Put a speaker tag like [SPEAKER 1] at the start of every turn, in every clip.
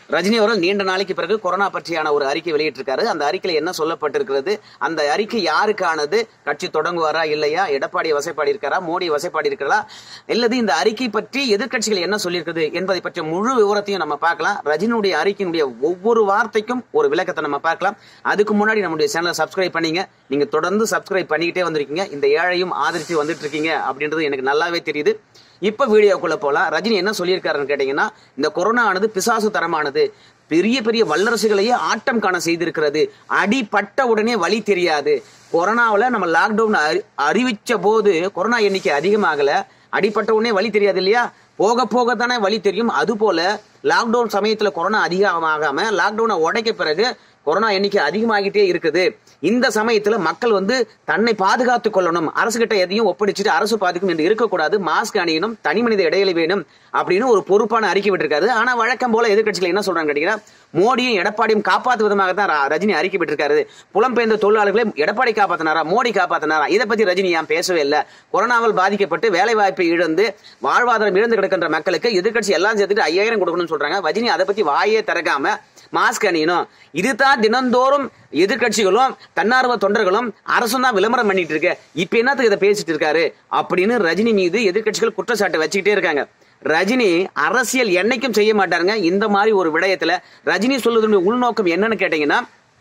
[SPEAKER 1] ரஜினி அவர்கள் நீண்ட நாளைக்கு பிறகு கொரோனா பற்றியான ஒரு அறிக்கை வெளியிட்டிருக்காரு அந்த அறிக்கையில என்ன சொல்லப்பட்டிருக்கிறது அந்த அறிக்கை யாருக்கானது கட்சி தொடங்குவாரா இல்லையா எடப்பாடி வசைப்பாடி இருக்காரா மோடி வசைப்பாடி இருக்கிறா இல்லது இந்த அறிக்கை பற்றி எதிர்க்கட்சிகள் என்ன சொல்லியிருக்குது என்பதை பற்றிய முழு விவரத்தையும் நம்ம பார்க்கலாம் ரஜினியுடைய அறிக்கையினுடைய ஒவ்வொரு வார்த்தைக்கும் ஒரு விளக்கத்தை நம்ம பார்க்கலாம் அதுக்கு முன்னாடி நம்முடைய சேனலை சப்ஸ்கிரைப் பண்ணீங்க நீங்க தொடர்ந்து சப்ஸ்கிரைப் பண்ணிக்கிட்டே வந்திருக்கீங்க இந்த ஏழையும் ஆதரித்து வந்துட்டு இருக்கீங்க அப்படின்றது எனக்கு நல்லாவே தெரியுது இப்ப வீடியோக்குள்ள போலாம் ரஜினி என்ன சொல்லியிருக்காருன்னு கேட்டீங்கன்னா இந்த கொரோனா ஆனது பிசாசு தரமானது பெரிய பெரிய வல்லரசுகளையே ஆட்டம் காண செய்திருக்கிறது அடிபட்ட உடனே வழி தெரியாது கொரோனாவில் நம்ம லாக்டவுன் அறி- அறிவிச்ச போது கொரோனா எண்ணிக்கை அதிகமாகல அடிபட்ட உடனே வழி தெரியாது இல்லையா போக போக தானே வழி தெரியும் அது போல லாக்டவுன் சமயத்துல கொரோனா அதிகமாகாம லாக்டவுனை உடைக்க பிறகு கொரோனா எண்ணிக்கை அதிகமாகிட்டே இருக்குது இந்த சமயத்துல மக்கள் வந்து தன்னை பாதுகாத்துக் கொள்ளணும் அரசு கிட்ட எதையும் ஒப்படைச்சிட்டு அரசு பாதிக்கும் என்று இருக்கக்கூடாது மாஸ்க் அணியணும் தனி மனித இடைவெளி வேணும் அப்படின்னு ஒரு பொறுப்பான அறிக்கை விட்டிருக்காரு ஆனா வழக்கம் போல எதிர்க்கட்சிகள் என்ன சொல்றாங்க கேட்டீங்கன்னா மோடியும் எடப்பாடியும் காப்பாத்து விதமாக தான் ர- ரஜினி அறிக்கை விட்டிருக்காரு புலம்பெயர்ந்த தொழிலாளர்களை எடப்பாடி காப்பாத்தினாரா மோடி காப்பாத்தினாரா இதை பத்தி ரஜினி ஏன் பேசவே இல்லை கொரோனாவால் பாதிக்கப்பட்டு வேலை வாய்ப்பை இழந்து வாழ்வாதாரம் இழந்து கிடக்கின்ற மக்களுக்கு எதிர்க்கட்சி எல்லாம் சேர்த்துட்டு ஐயாயிரம் கொடுக்கணும்னு சொல்றாங்க ரஜினி அதை பத்தி வாயே திறக்காம மாஸ்க் அணியணும் இதுதான் தினந்தோறும் எதிர்க்கட்சிகளும் தன்னார்வ தொண்டர்களும் அரசும் தான் விளம்பரம் பண்ணிட்டு இருக்கு இப்ப என்னத்துக்கு இதை பேசிட்டு இருக்காரு அப்படின்னு ரஜினி மீது எதிர்க்கட்சிகள் குற்றச்சாட்டை வச்சுக்கிட்டே இருக்காங்க ரஜினி அரசியல் என்னைக்கும் செய்ய மாட்டாருங்க இந்த மாதிரி ஒரு விடயத்துல ரஜினி சொல்வதனுடைய உள்நோக்கம் என்னன்னு கேட்டீங்கன்னா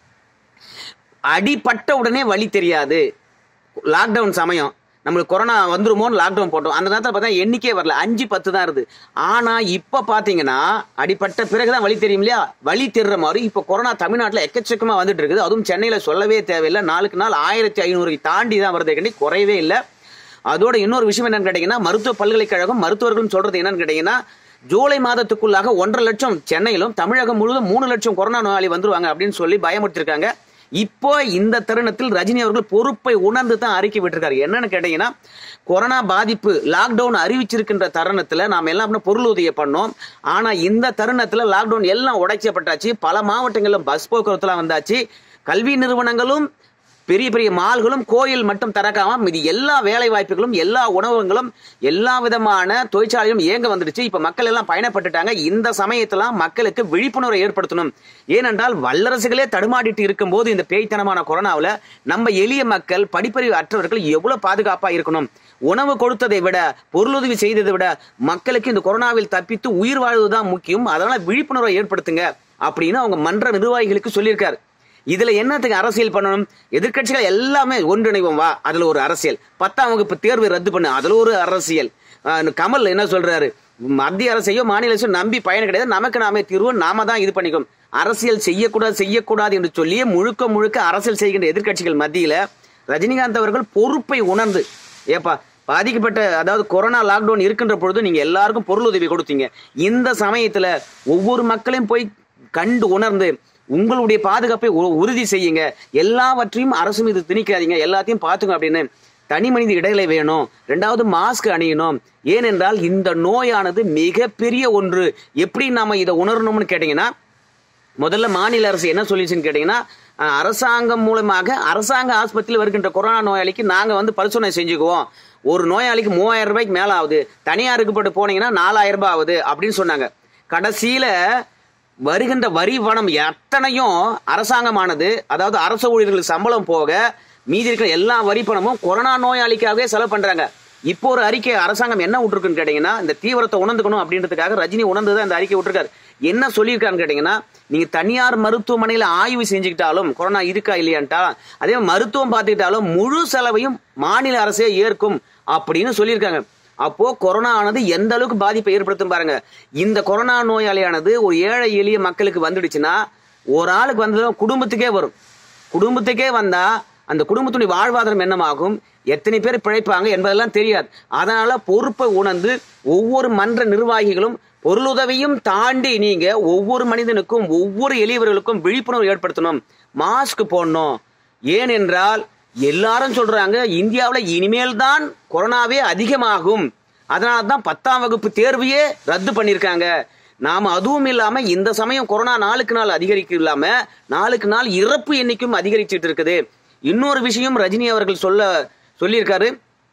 [SPEAKER 1] அடிபட்ட உடனே வழி தெரியாது லாக்டவுன் சமயம் நம்மளுக்கு கொரோனா வந்துருமோன்னு லாக்டவுன் போட்டோம் அந்த நேரத்தில் பார்த்தா எண்ணிக்கையே வரல அஞ்சு பத்து தான் இருந்து ஆனா இப்ப பாத்தீங்கன்னா அடிப்பட்ட பிறகுதான் வழி தெரியும் இல்லையா வழி தெரிற மாதிரி இப்ப கொரோனா தமிழ்நாட்டுல எக்கச்சக்கமா வந்துட்டு இருக்குது அதுவும் சென்னையில சொல்லவே தேவையில்லை நாளுக்கு நாள் ஆயிரத்தி ஐநூறு தாண்டி தான் வருது கண்டி குறையவே இல்லை அதோட இன்னொரு விஷயம் என்னன்னு கேட்டீங்கன்னா மருத்துவ பல்கலைக்கழகம் மருத்துவர்களும் சொல்றது என்னன்னு கேட்டீங்கன்னா ஜூலை மாதத்துக்குள்ளாக ஒன்றரை லட்சம் சென்னையிலும் தமிழகம் முழுவதும் மூணு லட்சம் கொரோனா நோயாளி வந்துருவாங்க அப்படின்னு சொல்லி பயமுறுத்திருக்காங்க இப்போ இந்த தருணத்தில் ரஜினி அவர்கள் பொறுப்பை உணர்ந்து தான் அறிக்கை விட்டிருக்காரு என்னன்னு கேட்டீங்கன்னா கொரோனா பாதிப்பு லாக்டவுன் அறிவிச்சிருக்கின்ற தருணத்துல நாம எல்லாம் அப்படின்னா பொருள் உதவி பண்ணோம் ஆனா இந்த தருணத்துல லாக்டவுன் எல்லாம் உடைக்கப்பட்டாச்சு பல மாவட்டங்கள்ல பஸ் போக்குவரத்துலாம் வந்தாச்சு கல்வி நிறுவனங்களும் பெரிய பெரிய மால்களும் கோயில் மட்டும் திறக்காம மீதி எல்லா வேலை வாய்ப்புகளும் எல்லா உணவகங்களும் எல்லா விதமான தொழிற்சாலையும் இயங்க வந்துடுச்சு இப்ப மக்கள் எல்லாம் பயணப்பட்டுட்டாங்க இந்த சமயத்துல மக்களுக்கு விழிப்புணர்வை ஏற்படுத்தணும் ஏனென்றால் வல்லரசுகளே தடுமாடிட்டு இருக்கும்போது இந்த பேய்த்தனமான கொரோனாவுல நம்ம எளிய மக்கள் படிப்பறிவு அற்றவர்கள் எவ்வளவு பாதுகாப்பா இருக்கணும் உணவு கொடுத்ததை விட பொருளுதவி செய்ததை விட மக்களுக்கு இந்த கொரோனாவில் தப்பித்து உயிர் வாழ்வதுதான் முக்கியம் அதனால விழிப்புணர்வை ஏற்படுத்துங்க அப்படின்னு அவங்க மன்ற நிர்வாகிகளுக்கு சொல்லியிருக்காரு இதுல என்னத்துக்கு அரசியல் பண்ணணும் எதிர்க்கட்சிகள் எல்லாமே ஒன்றிணைவோம் வா அதுல ஒரு அரசியல் பத்தாம் வகுப்பு தேர்வு ரத்து பண்ணு அதுல ஒரு அரசியல் அஹ் கமல் என்ன சொல்றாரு மத்திய அரசையோ மாநில அரசையோ நம்பி பயன் கிடையாது நமக்கு நாமே தீர்வு நாம தான் இது பண்ணிக்கோம் அரசியல் செய்யக்கூடாது செய்யக்கூடாது என்று சொல்லியே முழுக்க முழுக்க அரசியல் செய்கின்ற எதிர்க்கட்சிகள் மத்தியில ரஜினிகாந்த் அவர்கள் பொறுப்பை உணர்ந்து ஏப்பா பாதிக்கப்பட்ட அதாவது கொரோனா லாக்டவுன் இருக்கின்ற பொழுது நீங்க எல்லாருக்கும் பொருள் உதவி கொடுத்தீங்க இந்த சமயத்துல ஒவ்வொரு மக்களையும் போய் கண்டு உணர்ந்து உங்களுடைய பாதுகாப்பை உ- உறுதி செய்யுங்க எல்லாவற்றையும் அரசு மீது திணிக்காதீங்க எல்லாத்தையும் பார்த்துங்க அப்படின்னு தனி மனித இடைவெளி வேணும் ரெண்டாவது மாஸ்க் அணியணும் ஏனென்றால் இந்த நோயானது மிகப்பெரிய ஒன்று எப்படி நாம இதை உணரணும்னு கேட்டீங்கன்னா முதல்ல மாநில அரசு என்ன சொல்லிச்சுன்னு கேட்டீங்கன்னா அஹ், அரசாங்கம் மூலமாக அரசாங்க ஆஸ்பத்திரியில் வருகின்ற கொரோனா நோயாளிக்கு நாங்க வந்து பரிசோதனை செஞ்சுக்குவோம் ஒரு நோயாளிக்கு மூவாயிரம் ரூபாய்க்கு மேல ஆகுது தனியாருக்கு போட்டு போனீங்கன்னா நாலாயிரம் ரூபாய் ஆகுது அப்படின்னு சொன்னாங்க கடைசியில வருகின்ற வரி பணம் எத்தனையும் அரசாங்கமானது அதாவது அரசு ஊழியர்களுக்கு சம்பளம் போக மீதி இருக்கிற எல்லா வரி பணமும் கொரோனா நோயாளிக்காகவே செலவு பண்றாங்க இப்போ ஒரு அறிக்கை அரசாங்கம் என்ன விட்டுருக்குன்னு கேட்டீங்கன்னா இந்த தீவிரத்தை உணர்ந்துக்கணும் அப்படின்றதுக்காக ரஜினி உணர்ந்து தான் இந்த அறிக்கை விட்டுருக்காரு என்ன சொல்லியிருக்காருன்னு கேட்டீங்கன்னா நீங்க தனியார் மருத்துவமனையில ஆய்வு செஞ்சுக்கிட்டாலும் கொரோனா இருக்கா இல்லையான்ட்டா அதே மாதிரி மருத்துவம் பார்த்துக்கிட்டாலும் முழு செலவையும் மாநில அரசே ஏற்கும் அப்படின்னு சொல்லியிருக்காங்க அப்போ கொரோனா ஆனது எந்த அளவுக்கு பாதிப்பை ஏற்படுத்தும் பாருங்க இந்த கொரோனா நோயாளியானது ஒரு ஏழை எளிய மக்களுக்கு வந்துடுச்சுன்னா ஒரு ஆளுக்கு வந்ததும் குடும்பத்துக்கே வரும் குடும்பத்துக்கே வந்தா அந்த குடும்பத்துடைய வாழ்வாதாரம் என்னமாகும் எத்தனை பேர் பிழைப்பாங்க என்பதெல்லாம் தெரியாது அதனால பொறுப்பை உணர்ந்து ஒவ்வொரு மன்ற நிர்வாகிகளும் பொருளுதவியும் தாண்டி நீங்க ஒவ்வொரு மனிதனுக்கும் ஒவ்வொரு எளியவர்களுக்கும் விழிப்புணர்வு ஏற்படுத்தணும் மாஸ்க் போடணும் ஏனென்றால் எல்லாரும் சொல்றாங்க இந்தியாவுல இனிமேல் தான் கொரோனாவே அதிகமாகும் அதனால தான் பத்தாம் வகுப்பு தேர்வையே ரத்து பண்ணிருக்காங்க நாம அதுவும் இல்லாம இந்த சமயம் கொரோனா நாளுக்கு நாள் அதிகரிக்க இல்லாம நாளுக்கு நாள் இறப்பு எண்ணிக்கையும் அதிகரிச்சிட்டு இருக்குது இன்னொரு விஷயம் ரஜினி அவர்கள் சொல்ல சொல்லியிருக்காரு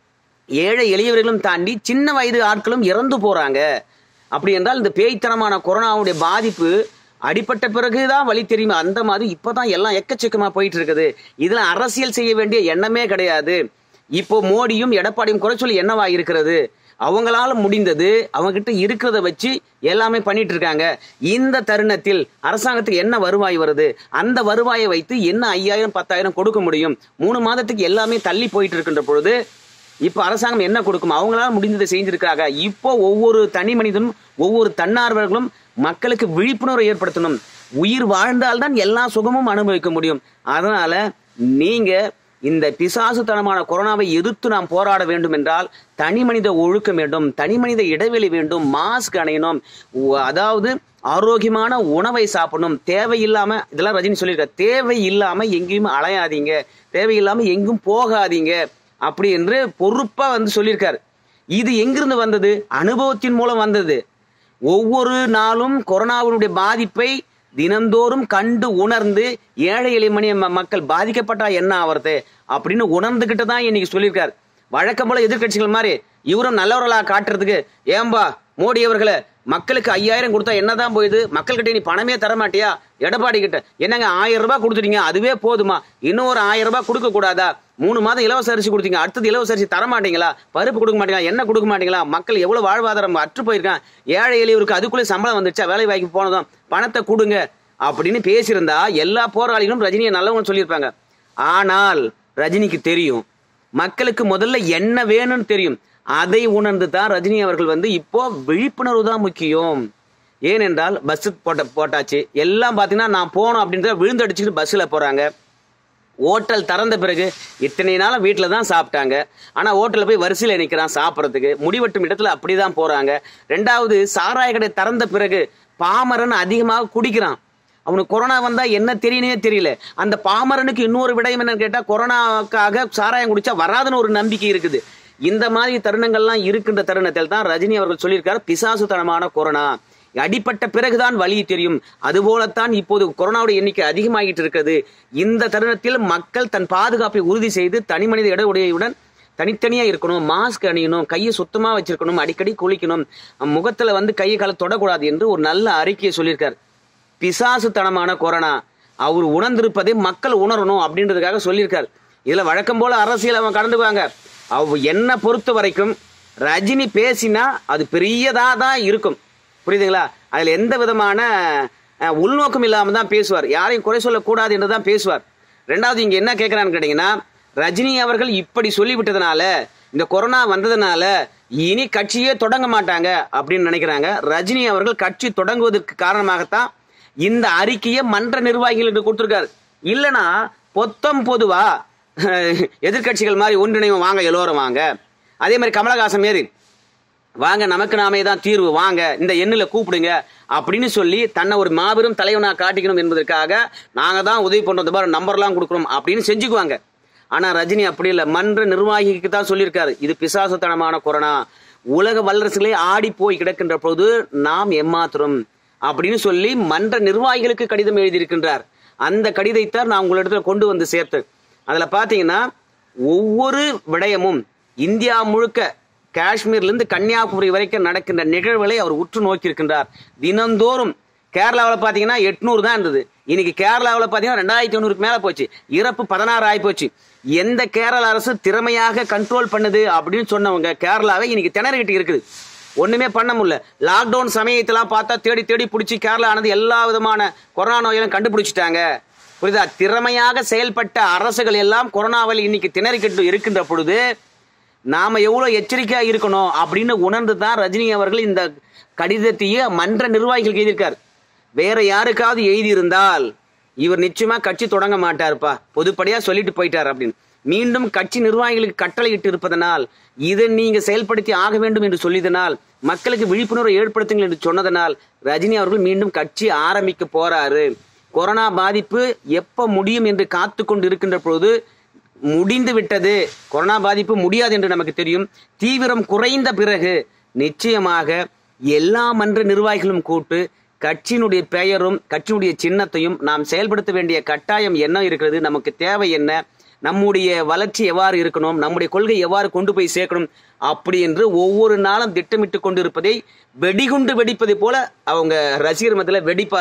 [SPEAKER 1] ஏழை எளியவர்களும் தாண்டி சின்ன வயது ஆட்களும் இறந்து போறாங்க அப்படி என்றால் இந்த பேய்த்தனமான கொரோனாவுடைய பாதிப்பு அடிப்பட்ட பிறகுதான் வழி தெரியுமா அந்த மாதிரி இப்பதான் எல்லாம் எக்கச்சக்கமா போயிட்டு இருக்குது இதுல அரசியல் செய்ய வேண்டிய எண்ணமே கிடையாது இப்போ மோடியும் எடப்பாடியும் குறை சொல்லி என்னவா இருக்கிறது அவங்களால முடிந்தது அவங்க கிட்ட இருக்கிறத வச்சு எல்லாமே பண்ணிட்டு இருக்காங்க இந்த தருணத்தில் அரசாங்கத்துக்கு என்ன வருவாய் வருது அந்த வருவாயை வைத்து என்ன ஐயாயிரம் பத்தாயிரம் கொடுக்க முடியும் மூணு மாதத்துக்கு எல்லாமே தள்ளி போயிட்டு இருக்கின்ற பொழுது இப்போ அரசாங்கம் என்ன கொடுக்கும் அவங்களால முடிந்ததை செஞ்சிருக்காங்க இப்போ ஒவ்வொரு தனி மனிதனும் ஒவ்வொரு தன்னார்வர்களும் மக்களுக்கு விழிப்புணர்வு ஏற்படுத்தணும் உயிர் வாழ்ந்தால்தான் எல்லா சுகமும் அனுபவிக்க முடியும் அதனால நீங்க இந்த பிசாசுத்தனமான கொரோனாவை எதிர்த்து நாம் போராட வேண்டும் என்றால் தனி மனித ஒழுக்கம் வேண்டும் தனி மனித இடைவெளி வேண்டும் மாஸ்க் அணையணும் உ- அதாவது ஆரோக்கியமான உணவை சாப்பிடணும் தேவையில்லாம இதெல்லாம் ரஜினி சொல்லியிருக்காரு தேவையில்லாம எங்கேயும் அலையாதீங்க தேவையில்லாம எங்கும் போகாதீங்க அப்படி என்று பொறுப்பா வந்து சொல்லியிருக்காரு இது எங்கிருந்து வந்தது அனுபவத்தின் மூலம் வந்தது ஒவ்வொரு நாளும் கொரோனாவினுடைய பாதிப்பை தினந்தோறும் கண்டு உணர்ந்து ஏழை எளிய மணி ம- மக்கள் பாதிக்கப்பட்டா என்ன ஆவறது அப்படின்னு உணர்ந்துகிட்டு தான் இன்னைக்கு சொல்லியிருக்காரு வழக்கம் போல எதிர்க்கட்சிகள் மாதிரி இவரும் நல்லவர்களா காட்டுறதுக்கு ஏம்பா மோடி அவர்களே மக்களுக்கு ஐயாயிரம் கொடுத்தா என்னதான் போயுது மக்கள்கிட்ட நீ பணமே தர மாட்டியா எடப்பாடி கிட்ட என்னங்க ஆயிரம் ரூபாய் கொடுத்துட்டீங்க அதுவே போதுமா இன்னும் ஒரு ஆயிரம் ரூபாய் கொடுக்க கூடாதா மூணு மாதம் இலவச அரிசி கொடுத்தீங்க அடுத்தது இலவச அரிசி தர மாட்டீங்களா பருப்பு கொடுக்க மாட்டீங்களா என்ன கொடுக்க மாட்டீங்களா மக்கள் எவ்வளவு வாழ்வாதாரம் அற்று போயிருக்கான் ஏழை எளியவருக்கு அதுக்குள்ளே சம்பளம் வந்துச்சா வேலை வாய்ப்பு போனதும் பணத்தை கொடுங்க அப்படின்னு பேசியிருந்தா எல்லா போராளிகளும் ரஜினியை நல்லவங்க சொல்லியிருப்பாங்க ஆனால் ரஜினிக்கு தெரியும் மக்களுக்கு முதல்ல என்ன வேணும்னு தெரியும் அதை உணர்ந்து தான் ரஜினி அவர்கள் வந்து இப்போ விழிப்புணர்வு தான் முக்கியம் ஏனென்றால் பஸ் போட்ட போட்டாச்சு எல்லாம் பார்த்தீங்கன்னா நான் போனோம் அப்படின்றத விழுந்தடிச்சுட்டு பஸ்ஸில் போகிறாங்க ஹோட்டல் திறந்த பிறகு இத்தனை நாள் வீட்டில் தான் சாப்பிட்டாங்க ஆனால் ஹோட்டலில் போய் வரிசையில் நிற்கிறான் சாப்பிட்றதுக்கு முடிவெட்டும் இடத்துல அப்படி தான் போகிறாங்க ரெண்டாவது சாராய கடை திறந்த பிறகு பாமரன் அதிகமாக குடிக்கிறான் அவனுக்கு கொரோனா வந்தா என்ன தெரியனே தெரியல அந்த பாமரனுக்கு இன்னொரு விடயம் என்னன்னு கேட்டா கொரோனாக்காக சாராயம் குடிச்சா வராதுன்னு ஒரு நம்பிக்கை இருக்குது இந்த மாதிரி தருணங்கள்லாம் இருக்கின்ற தருணத்தில் தான் ரஜினி அவர்கள் சொல்லியிருக்காரு பிசாசுத்தனமான கொரோனா அடிப்பட்ட பிறகுதான் வழி தெரியும் அதுபோலத்தான் இப்போது கொரோனாவுடைய எண்ணிக்கை அதிகமாகிட்டு இருக்கிறது இந்த தருணத்தில் மக்கள் தன் பாதுகாப்பை உறுதி செய்து தனி மனித இடைவெளியுடன் தனித்தனியா இருக்கணும் மாஸ்க் அணியணும் கையை சுத்தமா வச்சிருக்கணும் அடிக்கடி குளிக்கணும் முகத்துல வந்து கையை காலை தொடக்கூடாது என்று ஒரு நல்ல அறிக்கையை சொல்லியிருக்காரு பிசாசுத்தனமான கொரோனா அவர் உணர்ந்திருப்பதை மக்கள் உணரணும் அப்படின்றதுக்காக சொல்லியிருக்காரு இதுல வழக்கம் போல அரசியல் அவன் கடந்துக்குவாங்க அவ என்ன பொறுத்த வரைக்கும் ரஜினி பேசினா அது பெரியதா தான் இருக்கும் புரியுதுங்களா அதுல எந்த விதமான அஹ், உள்நோக்கம் இல்லாம தான் பேசுவார் யாரையும் குறை சொல்லக்கூடாது என்று தான் பேசுவார் ரெண்டாவது இங்க என்ன கேட்கிறான்னு கேட்டீங்கன்னா ரஜினி அவர்கள் இப்படி சொல்லிவிட்டதுனால இந்த கொரோனா வந்ததுனால இனி கட்சியே தொடங்க மாட்டாங்க அப்படின்னு நினைக்கிறாங்க ரஜினி அவர்கள் கட்சி தொடங்குவதற்கு காரணமாகத்தான் இந்த அறிக்கையை மன்ற நிர்வாகிகளுக்கு கொடுத்திருக்காரு இல்லனா பொத்தம் பொதுவா எதிர்க்கட்சிகள் மாதிரி ஒன்றிணைவு வாங்க எல்லோரும் வாங்க அதே மாதிரி கமலஹாசன் மாரி வாங்க நமக்கு நாமே தான் தீர்வு வாங்க இந்த எண்ணில் கூப்பிடுங்க அப்படின்னு சொல்லி தன்னை ஒரு மாபெரும் தலைவனா காட்டிக்கணும் என்பதற்காக நாங்க தான் உதவி பண்றோம் இந்த மாதிரி நம்பர்லாம் கொடுக்குறோம் அப்படின்னு செஞ்சுக்குவாங்க ஆனா ரஜினி அப்படி இல்லை மன்ற நிர்வாகிக்கு தான் சொல்லியிருக்காரு இது பிசாசுத்தனமான கொரோனா உலக வல்லரசுகளே ஆடி போய் கிடக்கின்ற பொழுது நாம் ஏமாத்துறோம் அப்படின்னு சொல்லி மன்ற நிர்வாகிகளுக்கு கடிதம் எழுதியிருக்கின்றார் அந்த கடிதத்தை நான் உங்களிடத்துல கொண்டு வந்து சேர்த்தேன் அதுல பாத்தீங்கன்னா ஒவ்வொரு விடயமும் இந்தியா முழுக்க காஷ்மீர்ல இருந்து கன்னியாகுமரி வரைக்கும் நடக்கின்ற நிகழ்வுகளை அவர் உற்று நோக்கி இருக்கின்றார் தினந்தோறும் கேரளாவில் பார்த்தீங்கன்னா எட்நூறு தான் இருந்தது இன்னைக்கு கேரளாவில் பார்த்தீங்கன்னா ரெண்டாயிரத்தி ஐநூறுக்கு மேலே போச்சு இறப்பு பதினாறு ஆகி போச்சு எந்த கேரள அரசு திறமையாக கண்ட்ரோல் பண்ணுது அப்படின்னு சொன்னவங்க கேரளாவை இன்னைக்கு திணறிக்கிட்டு இருக்குது ஒண்ணுமே பண்ண முடியல லாக்டவுன் சமயத்தெல்லாம் பார்த்தா தேடி தேடி பிடிச்சி கேரளா ஆனது எல்லா விதமான கொரோனா நோயெல்லாம் கண்டுபிடிச்சிட்டாங்க புரியுதா திறமையாக செயல்பட்ட அரசுகள் எல்லாம் கொரோனாவில் இன்னைக்கு திணறிக்கிட்டு இருக்கின்ற பொழுது நாம எவ்வளவு எச்சரிக்கையா இருக்கணும் அப்படின்னு உணர்ந்து தான் ரஜினி அவர்கள் இந்த கடிதத்தையே மன்ற நிர்வாகிகளுக்கு எழுதியிருக்கார் வேற யாருக்காவது எழுதியிருந்தால் இவர் நிச்சயமா கட்சி தொடங்க மாட்டாருப்பா பொதுப்படியா சொல்லிட்டு போயிட்டார் அப்படின்னு மீண்டும் கட்சி நிர்வாகிகளுக்கு கட்டளையிட்டு இருப்பதனால் இதை நீங்க செயல்படுத்தி ஆக வேண்டும் என்று சொல்லியதனால் மக்களுக்கு விழிப்புணர்வை ஏற்படுத்துங்கள் என்று சொன்னதனால் ரஜினி அவர்கள் மீண்டும் கட்சி ஆரம்பிக்க போறாரு கொரோனா பாதிப்பு எப்ப முடியும் என்று காத்து கொண்டு இருக்கின்ற பொழுது முடிந்து விட்டது கொரோனா பாதிப்பு முடியாது என்று நமக்கு தெரியும் தீவிரம் குறைந்த பிறகு நிச்சயமாக எல்லா மன்ற நிர்வாகிகளும் கூட்டு கட்சியினுடைய பெயரும் கட்சியினுடைய சின்னத்தையும் நாம் செயல்படுத்த வேண்டிய கட்டாயம் என்ன இருக்கிறது நமக்கு தேவை என்ன நம்முடைய வளர்ச்சி எவ்வாறு இருக்கணும் நம்முடைய கொள்கை எவ்வாறு கொண்டு போய் சேர்க்கணும் அப்படி என்று ஒவ்வொரு நாளும் திட்டமிட்டு கொண்டு இருப்பதை வெடிகுண்டு வெடிப்பதை போல அவங்க ரசிகர் மத்தியில் வெடிப்பாரு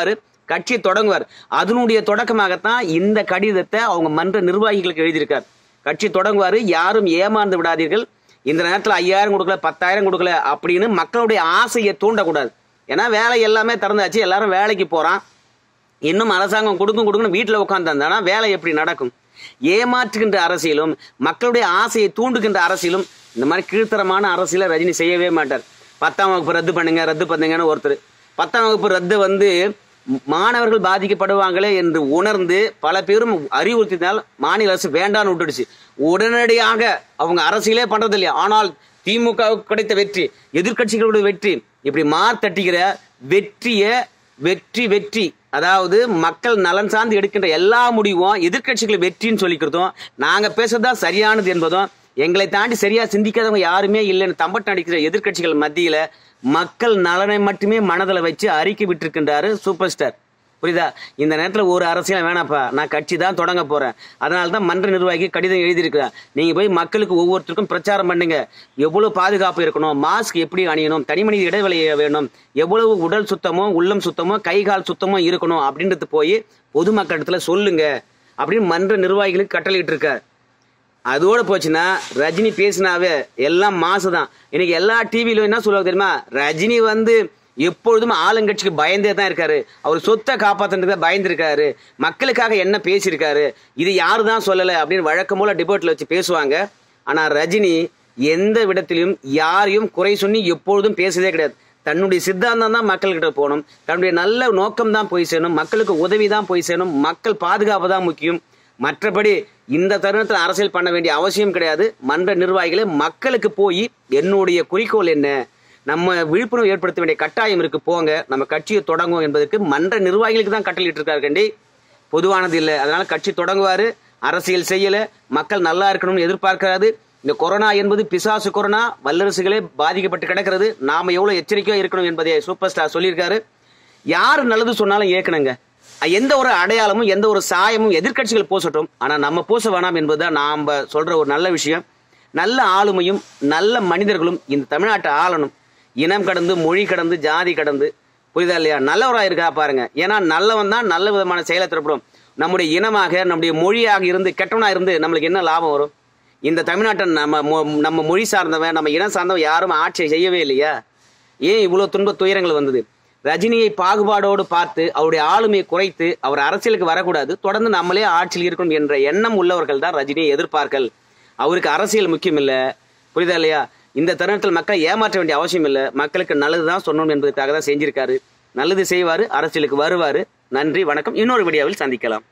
[SPEAKER 1] கட்சி தொடங்குவார் அதனுடைய தொடக்கமாகத்தான் இந்த கடிதத்தை அவங்க மன்ற நிர்வாகிகளுக்கு எழுதியிருக்கார் கட்சி தொடங்குவாரு யாரும் ஏமாந்து விடாதீர்கள் இந்த நேரத்துல ஐயாயிரம் கொடுக்கல பத்தாயிரம் கொடுக்கல அப்படின்னு மக்களுடைய ஆசையை தூண்டக்கூடாது ஏன்னா வேலை எல்லாமே திறந்தாச்சு எல்லாரும் வேலைக்கு போறான் இன்னும் அரசாங்கம் கொடுக்கும் கொடுக்கணும் வீட்டில் உட்காந்துருந்தானா வேலை எப்படி நடக்கும் ஏமாற்றுகின்ற அரசியலும் மக்களுடைய ஆசையை தூண்டுகின்ற அரசியலும் இந்த மாதிரி கீழ்த்தரமான அரசியலை ரஜினி செய்யவே மாட்டார் பத்தாம் வகுப்பு ரத்து பண்ணுங்க ரத்து பண்ணுங்கன்னு ஒருத்தர் பத்தாம் வகுப்பு ரத்து வந்து மாணவர்கள் பாதிக்கப்படுவாங்களே என்று உணர்ந்து பல பேரும் அறிவுறுத்தினால் மாநில அரசு வேண்டான்னு விட்டுடுச்சு உடனடியாக அவங்க அரசியலே பண்றது இல்லையா ஆனால் திமுக கிடைத்த வெற்றி எதிர்க்கட்சிகளுடைய வெற்றி இப்படி மார் தட்டிக்கிற வெற்றிய வெற்றி வெற்றி அதாவது மக்கள் நலன் சார்ந்து எடுக்கின்ற எல்லா முடிவும் எதிர்க்கட்சிகளை வெற்றின்னு சொல்லிக்கிறதும் நாங்க பேசுறதுதான் சரியானது என்பதும் எங்களை தாண்டி சரியா சிந்திக்காதவங்க யாருமே இல்லைன்னு தம்பட்டம் அடிக்கிற எதிர்க்கட்சிகள் மத்தியில மக்கள் நலனை மட்டுமே மனதில் வச்சு அறிக்கை விட்டிருக்கின்றாரு சூப்பர் ஸ்டார் புரியுதா இந்த நேரத்துல ஒரு அரசியல் வேணாப்பா நான் கட்சி தான் தொடங்க போறேன் அதனால தான் மன்ற நிர்வாகி கடிதம் எழுதியிருக்கிறேன் நீங்க போய் மக்களுக்கு ஒவ்வொருத்தருக்கும் பிரச்சாரம் பண்ணுங்க எவ்வளவு பாதுகாப்பு இருக்கணும் மாஸ்க் எப்படி அணியணும் தனிமனித இடைவெளி வேணும் எவ்வளவு உடல் சுத்தமோ உள்ளம் சுத்தமோ கை கால் சுத்தமோ இருக்கணும் அப்படின்றது போய் பொதுமக்களிடத்துல சொல்லுங்க அப்படின்னு மன்ற நிர்வாகிகளுக்கு கட்டளையிட்டு இருக்கார் அதோட போச்சுன்னா ரஜினி பேசினாவே எல்லாம் மாசு தான் இன்னைக்கு எல்லா டிவிலும் என்ன சொல்லுவாங்க தெரியுமா ரஜினி வந்து எப்பொழுதும் ஆளுங்கட்சிக்கு பயந்தே தான் இருக்காரு அவர் சொத்தை காப்பாத்துறதுக்கு தான் பயந்துருக்காரு மக்களுக்காக என்ன பேசியிருக்காரு இது யாரு தான் சொல்லலை அப்படின்னு வழக்கம் போல டிபேட்ல வச்சு பேசுவாங்க ஆனா ரஜினி எந்த விடத்திலும் யாரையும் குறை சொல்லி எப்பொழுதும் பேசுறதே கிடையாது தன்னுடைய சித்தாந்தம் தான் மக்கள்கிட்ட போகணும் தன்னுடைய நல்ல நோக்கம் தான் போய் சேரணும் மக்களுக்கு உதவி தான் போய் சேரணும் மக்கள் பாதுகாப்பு தான் முக்கியம் மற்றபடி இந்த தருணத்தில் அரசியல் பண்ண வேண்டிய அவசியம் கிடையாது மன்ற நிர்வாகிகளே மக்களுக்கு போய் என்னுடைய குறிக்கோள் என்ன நம்ம விழிப்புணர்வு ஏற்படுத்த வேண்டிய கட்டாயம் இருக்கு போங்க நம்ம கட்சியை தொடங்கும் என்பதற்கு மன்ற நிர்வாகிகளுக்கு தான் கட்டளையிட்டு இருக்காரு கண்டி பொதுவானது இல்லை அதனால கட்சி தொடங்குவாரு அரசியல் செய்யல மக்கள் நல்லா இருக்கணும்னு எதிர்பார்க்கிறாரு இந்த கொரோனா என்பது பிசாசு கொரோனா வல்லரசுகளே பாதிக்கப்பட்டு கிடக்கிறது நாம எவ்வளவு எச்சரிக்கையா இருக்கணும் என்பதை சூப்பர் ஸ்டார் சொல்லியிருக்காரு யாரு நல்லது சொன்னாலும் ஏற்கனங்க எந்த ஒரு அடையாளமும் எந்த ஒரு சாயமும் எதிர்க்கட்சிகள் பூசட்டும் ஆனா நம்ம பூச வேணாம் என்பதுதான் நாம சொல்ற ஒரு நல்ல விஷயம் நல்ல ஆளுமையும் நல்ல மனிதர்களும் இந்த நாட்டை ஆளணும் இனம் கடந்து மொழி கடந்து ஜாதி கடந்து புரியுதா இல்லையா நல்லவரா இருக்கா பாருங்க ஏன்னா நல்லவன் தான் நல்ல விதமான செயலை திறப்படும் நம்முடைய இனமாக நம்முடைய மொழியாக இருந்து கெட்டவனா இருந்து நம்மளுக்கு என்ன லாபம் வரும் இந்த தமிழ்நாட்டை நம்ம மொ- நம்ம மொழி சார்ந்தவன் நம்ம இனம் சார்ந்தவன் யாரும் ஆட்சி செய்யவே இல்லையா ஏன் இவ்வளவு துன்ப துயரங்கள் வந்தது ரஜினியை பாகுபாடோடு பார்த்து அவருடைய ஆளுமையை குறைத்து அவர் அரசியலுக்கு வரக்கூடாது தொடர்ந்து நம்மளே ஆட்சியில் இருக்கணும் என்ற எண்ணம் உள்ளவர்கள் தான் ரஜினியை எதிர்ப்பார்கள் அவருக்கு அரசியல் முக்கியம் இல்ல புரியுதா இல்லையா இந்த தருணத்தில் மக்களை ஏமாற்ற வேண்டிய அவசியம் இல்லை மக்களுக்கு நல்லது தான் சொல்லணும் என்பதற்காக தான் செஞ்சிருக்காரு நல்லது செய்வாரு அரசியலுக்கு வருவாரு நன்றி வணக்கம் இன்னொரு வீடியோவில் சந்திக்கலாம்